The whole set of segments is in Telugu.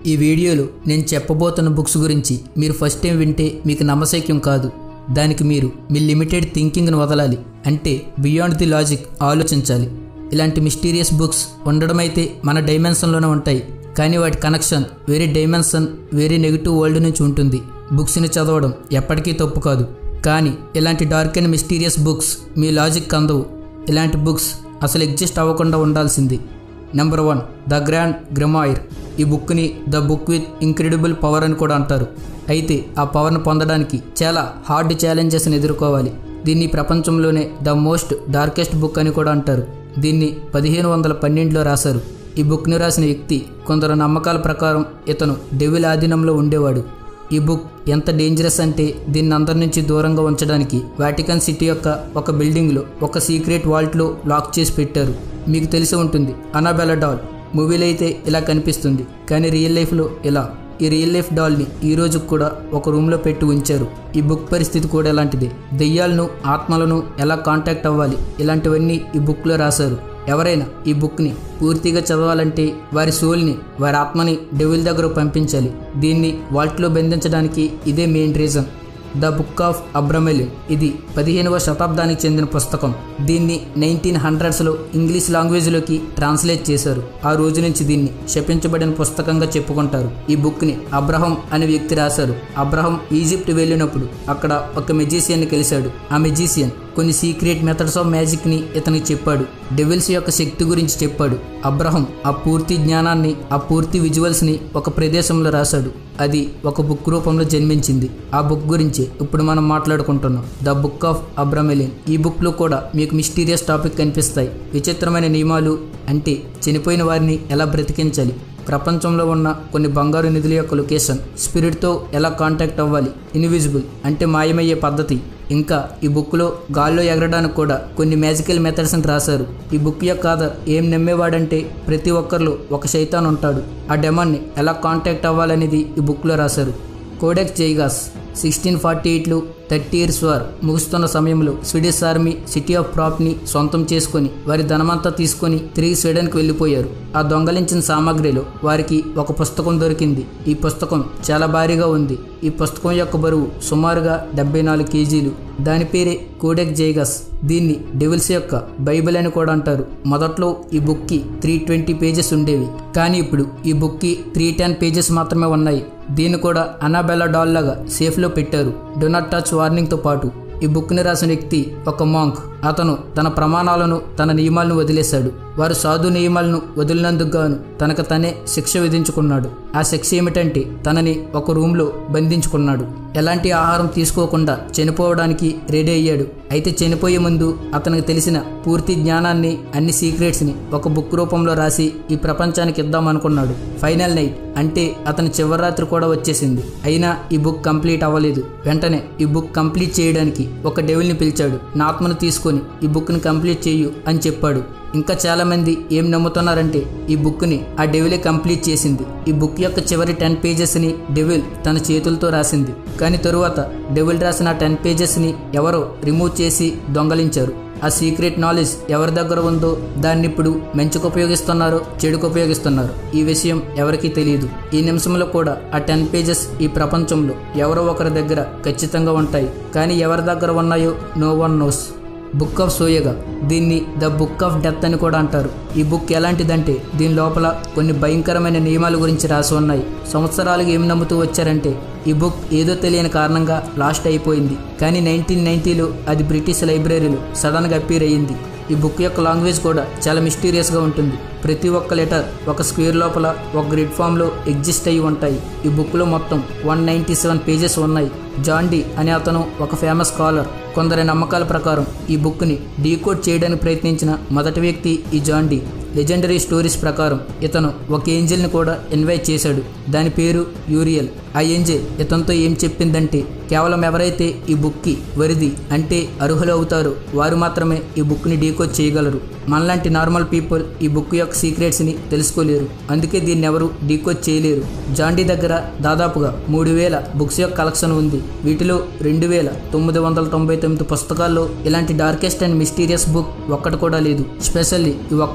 ఈ వీడియోలో నేను చెప్పబోతున్న బుక్స్ గురించి మీరు ఫస్ట్ టైం వింటే మీకు నమ్మశక్యం కాదు దానికి మీరు మీ లిమిటెడ్ థింకింగ్ను వదలాలి అంటే బియాండ్ ది లాజిక్ ఆలోచించాలి ఇలాంటి మిస్టీరియస్ బుక్స్ ఉండడమైతే మన డైమెన్షన్లోనే ఉంటాయి కానీ వాటి కనెక్షన్ వేరే డైమెన్షన్ వేరే నెగిటివ్ వరల్డ్ నుంచి ఉంటుంది బుక్స్ని చదవడం ఎప్పటికీ తప్పు కాదు కానీ ఇలాంటి డార్క్ అండ్ మిస్టీరియస్ బుక్స్ మీ లాజిక్ అందవు ఇలాంటి బుక్స్ అసలు ఎగ్జిస్ట్ అవ్వకుండా ఉండాల్సింది number one the grand grimoire ఈ బుక్ని the book with incredible power అని కూడా అంటారు అయితే ఆ పవర్ను పొందడానికి చాలా హార్డ్ ఛాలెంజెస్ని ఎదుర్కోవాలి దీన్ని ప్రపంచంలోనే ద మోస్ట్ డార్కెస్ట్ బుక్ అని కూడా అంటారు దీన్ని పదిహేను వందల పన్నెండులో రాశారు ఈ బుక్ని రాసిన వ్యక్తి కొందరు నమ్మకాల ప్రకారం ఇతను డెవిల్ ఆధీనంలో ఉండేవాడు ఈ బుక్ ఎంత డేంజరస్ అంటే దీన్ని అందరి నుంచి దూరంగా ఉంచడానికి వాటికన్ సిటీ యొక్క ఒక బిల్డింగ్లో ఒక సీక్రెట్ వాల్ట్లో లాక్ చేసి పెట్టారు మీకు తెలిసి ఉంటుంది అనాబెలా డాల్ మూవీలో అయితే ఇలా కనిపిస్తుంది కానీ రియల్ లైఫ్లో ఇలా ఈ రియల్ లైఫ్ డాల్ని ఈ రోజు కూడా ఒక రూమ్లో పెట్టి ఉంచారు ఈ బుక్ పరిస్థితి కూడా ఎలాంటిదే దెయ్యాలను ఆత్మలను ఎలా కాంటాక్ట్ అవ్వాలి ఇలాంటివన్నీ ఈ బుక్లో రాశారు ఎవరైనా ఈ బుక్ని పూర్తిగా చదవాలంటే వారి సోల్ని వారి ఆత్మని డెవిల్ దగ్గర పంపించాలి దీన్ని వాల్ట్లో బంధించడానికి ఇదే main reason the book of Abramelin ఇది పదిహేనవ శతాబ్దానికి చెందిన పుస్తకం దీన్ని నైన్టీన్ హండ్రెడ్స్లో ఇంగ్లీష్ లాంగ్వేజ్లోకి ట్రాన్స్లేట్ చేశారు ఆ రోజు నుంచి దీన్ని శపించబడిన పుస్తకంగా చెప్పుకుంటారు ఈ బుక్ని అబ్రహం అనే వ్యక్తి రాశారు అబ్రహం ఈజిప్ట్ వెళ్ళినప్పుడు అక్కడ ఒక మెజీషియన్ని కలిశాడు ఆ మెజీషియన్ కొన్ని సీక్రెట్ మెథడ్స్ ఆఫ్ మ్యాజిక్ని ఇతనికి చెప్పాడు డెవిల్స్ యొక్క శక్తి గురించి చెప్పాడు అబ్రహం ఆ పూర్తి జ్ఞానాన్ని ఆ పూర్తి విజువల్స్ని ఒక ప్రదేశంలో రాశాడు అది ఒక బుక్ రూపంలో జన్మించింది ఆ బుక్ గురించి ఇప్పుడు మనం మాట్లాడుకుంటున్నాం ద బుక్ ఆఫ్ అబ్రమెలిన్ ఈ బుక్లో కూడా మీకు మిస్టీరియస్ టాపిక్ కనిపిస్తాయి విచిత్రమైన నియమాలు అంటే చనిపోయిన వారిని ఎలా బ్రతికించాలి ప్రపంచంలో ఉన్న కొన్ని బంగారు నిధుల యొక్క లొకేషన్ స్పిరిట్తో ఎలా కాంటాక్ట్ అవ్వాలి ఇన్విజిబుల్ అంటే మాయమయ్యే పద్ధతి ఇంకా ఈ బుక్లో గాల్లో ఎగరడానికి కూడా కొన్ని మ్యాజికల్ మెథడ్స్ని రాశారు ఈ బుక్ యొక్క ఆధార్ ఏం నమ్మేవాడంటే ప్రతి ఒక్కరిలో ఒక శైతాన్ ఉంటాడు ఆ డెమాన్ని ఎలా కాంటాక్ట్ అవ్వాలనేది ఈ బుక్లో రాశారు కోడెక్స్ జైగాస్ సిక్స్టీన్ ఫార్టీ ఎయిట్లో థర్టీ ఇయర్స్ వార్ ముగుస్తున్న సమయంలో స్వీడిష్ ఆర్మీ సిటీ ఆఫ్ ప్రాప్ని సొంతం చేసుకొని వారి ధనమంతా తీసుకొని తిరిగి స్వీడన్కి వెళ్ళిపోయారు ఆ దొంగలించిన సామాగ్రిలో వారికి ఒక పుస్తకం దొరికింది ఈ పుస్తకం చాలా భారీగా ఉంది ఈ పుస్తకం యొక్క బరువు సుమారుగా డెబ్బై నాలుగు కేజీలు దాని పేరే కోడెక్ జైగస్ దీన్ని డెవిల్స్ యొక్క బైబిల్ అని కూడా అంటారు మొదట్లో ఈ బుక్కి త్రీ ట్వంటీ పేజెస్ ఉండేవి కానీ ఇప్పుడు ఈ బుక్కి త్రీ టెన్ పేజెస్ మాత్రమే ఉన్నాయి దీన్ని కూడా అనాబెల్లా డాల్ లాగా సేఫ్లో పెట్టారు డో నాట్ టచ్ వార్నింగ్తో పాటు ఈ బుక్ని రాసిన వ్యక్తి ఒక మాంక్ అతను తన ప్రమాణాలను తన నియమాలను వదిలేశాడు వారు సాధు నియమాలను వదిలినందుకు గాను తనకు తనే శిక్ష విధించుకున్నాడు ఆ శిక్ష ఏమిటంటే తనని ఒక రూమ్లో బంధించుకున్నాడు ఎలాంటి ఆహారం తీసుకోకుండా చనిపోవడానికి రెడీ అయ్యాడు అయితే చనిపోయే ముందు అతనికి తెలిసిన పూర్తి జ్ఞానాన్ని అన్ని సీక్రెట్స్ని ఒక బుక్ రూపంలో రాసి ఈ ప్రపంచానికి ఇద్దామనుకున్నాడు ఫైనల్ నైట్ అంటే అతని చివరి రాత్రి కూడా వచ్చేసింది అయినా ఈ బుక్ కంప్లీట్ అవ్వలేదు వెంటనే ఈ బుక్ కంప్లీట్ చేయడానికి ఒక డెవిల్ని పిలిచాడు నా ఆత్మను తీసుకొని ఈ బుక్ని కంప్లీట్ చేయు అని చెప్పాడు ఇంకా చాలామంది ఏం నమ్ముతున్నారంటే ఈ బుక్ని ఆ డెవిలే కంప్లీట్ చేసింది ఈ బుక్ యొక్క చివరి టెన్ పేజెస్ని డెవిల్ తన చేతులతో రాసింది కానీ తరువాత డెవిల్ రాసిన టెన్ పేజెస్ని ఎవరో రిమూవ్ చేసి దొంగలించారు ఆ సీక్రెట్ నాలెడ్జ్ ఎవరి దగ్గర ఉందో దాన్ని ఇప్పుడు మంచికి ఉపయోగిస్తున్నారో చెడుకు ఉపయోగిస్తున్నారు ఈ విషయం ఎవరికీ తెలియదు ఈ నిమిషంలో కూడా ఆ టెన్ పేజెస్ ఈ ప్రపంచంలో ఎవరో ఒకరి దగ్గర ఖచ్చితంగా ఉంటాయి కానీ ఎవరి దగ్గర ఉన్నాయో no one knows book of Soyga దీన్ని ద బుక్ ఆఫ్ డెత్ అని కూడా అంటారు ఈ బుక్ ఎలాంటిదంటే దీని లోపల కొన్ని భయంకరమైన నియమాల గురించి రాసి ఉన్నాయి సంవత్సరాలుగా ఏం నమ్ముతూ వచ్చారంటే ఈ బుక్ ఏదో తెలియని కారణంగా లాస్ట్ అయిపోయింది కానీ నైన్టీన్ నైన్టీలో అది బ్రిటిష్ లైబ్రరీలో సడన్గా అప్పీర్ అయ్యింది ఈ బుక్ యొక్క లాంగ్వేజ్ కూడా చాలా మిస్టీరియస్గా ఉంటుంది ప్రతి ఒక్క లెటర్ ఒక స్క్వేర్ లోపల ఒక గ్రిడ్ ఫామ్లో ఎగ్జిస్ట్ అయి ఉంటాయి ఈ బుక్లో మొత్తం వన్ నైంటీ సెవెన్ పేజెస్ ఉన్నాయి జాండీ అనే అతను ఒక ఫేమస్ స్కాలర్ కొందరి నమ్మకాల ప్రకారం ఈ బుక్ని డీకోడ్ చేయడానికి ప్రయత్నించిన మొదటి వ్యక్తి ఈ జాండీ లెజెండరీ స్టోరీస్ ప్రకారం ఇతను ఒక ఏంజల్ని కూడా ఇన్వైట్ చేశాడు దాని పేరు యూరియల్ ఆ ఏంజల్ ఇతనితో ఏం చెప్పిందంటే కేవలం ఎవరైతే ఈ బుక్కి వరిది అంటే అర్హులు అవుతారో వారు మాత్రమే ఈ బుక్ని డీకోడ్ చేయగలరు మనలాంటి నార్మల్ పీపుల్ ఈ బుక్ యొక్క సీక్రెట్స్ని తెలుసుకోలేరు అందుకే దీన్ని ఎవరు డీకోడ్ చేయలేరు జాండీ దగ్గర దాదాపుగా మూడు వేల బుక్స్ యొక్క కలెక్షన్ ఉంది వీటిలో రెండు వేల తొమ్మిది వందల తొంభై తొమ్మిది పుస్తకాల్లో ఇలాంటి డార్కెస్ట్ అండ్ మిస్టీరియస్ బుక్ ఒక్కటి కూడా లేదు స్పెషల్లీ ఈ ఒక్క బుక్ మాత్రం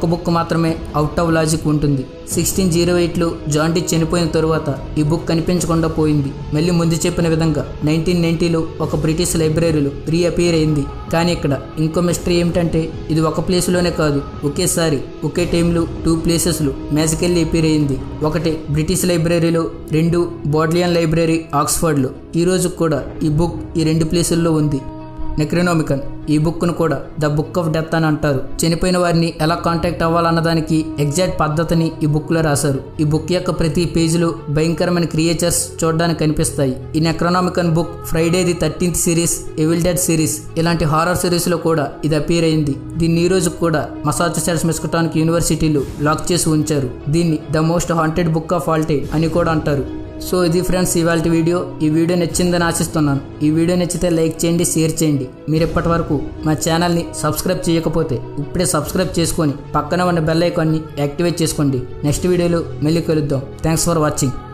మాత్రమే అవుట్ ఆఫ్ లాజిక్ ఉంటుంది సిక్స్టీన్ జీరో ఎయిట్లో జాండీ చనిపోయిన తరువాత ఈ బుక్ కనిపించకుండా పోయింది మళ్ళీ ముందు చెప్పిన విధంగా నైన్టీన్ నైన్టీలో ఒక బ్రిటిష్ లైబ్రరీలో రీఅపియర్ అయింది కానీ ఇక్కడ ఇంకో మిస్టరీ ఏమిటంటే ఇది ఒక ప్లేస్లోనే కాదు ఒకేసారి ఒకే టైంలో టూ ప్లేసెస్లో మ్యాజికల్లీ అపియర్ అయింది ఒకటి బ్రిటిష్ లైబ్రరీలో రెండు బోడ్లియన్ లైబ్రరీ ఆక్స్ఫర్డ్లో ఈ రోజు కూడా ఈ బుక్ ఈ రెండు ప్లేసుల్లో ఉంది నెక్రనోమికన్ ఈ బుక్ను కూడా ద బుక్ ఆఫ్ డెత్ అని అంటారు చనిపోయిన వారిని ఎలా కాంటాక్ట్ అవ్వాలన్నదానికి ఎగ్జాక్ట్ పద్ధతిని ఈ బుక్లో రాశారు ఈ బుక్ యొక్క ప్రతి పేజీలో భయంకరమైన క్రియేచర్స్ చూడడానికి కనిపిస్తాయి ఈ Necronomicon book Friday the thirteenth series Evil Dead series ఇలాంటి హారర్ సిరీస్లో కూడా ఇది అపీర్ అయింది దీన్ని ఈ రోజు కూడా మసాచుసెట్స్ మిస్కటానిక్ యూనివర్సిటీలో లాక్ చేసి ఉంచారు దీన్ని the most haunted book of all time అని కూడా అంటారు సో ఇది ఫ్రెండ్స్ ఇవాళ వీడియో ఈ వీడియో నచ్చిందని ఆశిస్తున్నాను ఈ వీడియో నచ్చితే లైక్ చేయండి షేర్ చేయండి మీరు ఇప్పటి వరకు మా ఛానల్ని సబ్స్క్రైబ్ చేయకపోతే ఇప్పుడే సబ్స్క్రైబ్ చేసుకొని పక్కన ఉన్న బెల్ ఐకాన్ని యాక్టివేట్ చేసుకోండి నెక్స్ట్ వీడియోలో మళ్ళీ కలుద్దాం థ్యాంక్స్ ఫర్ వాచింగ్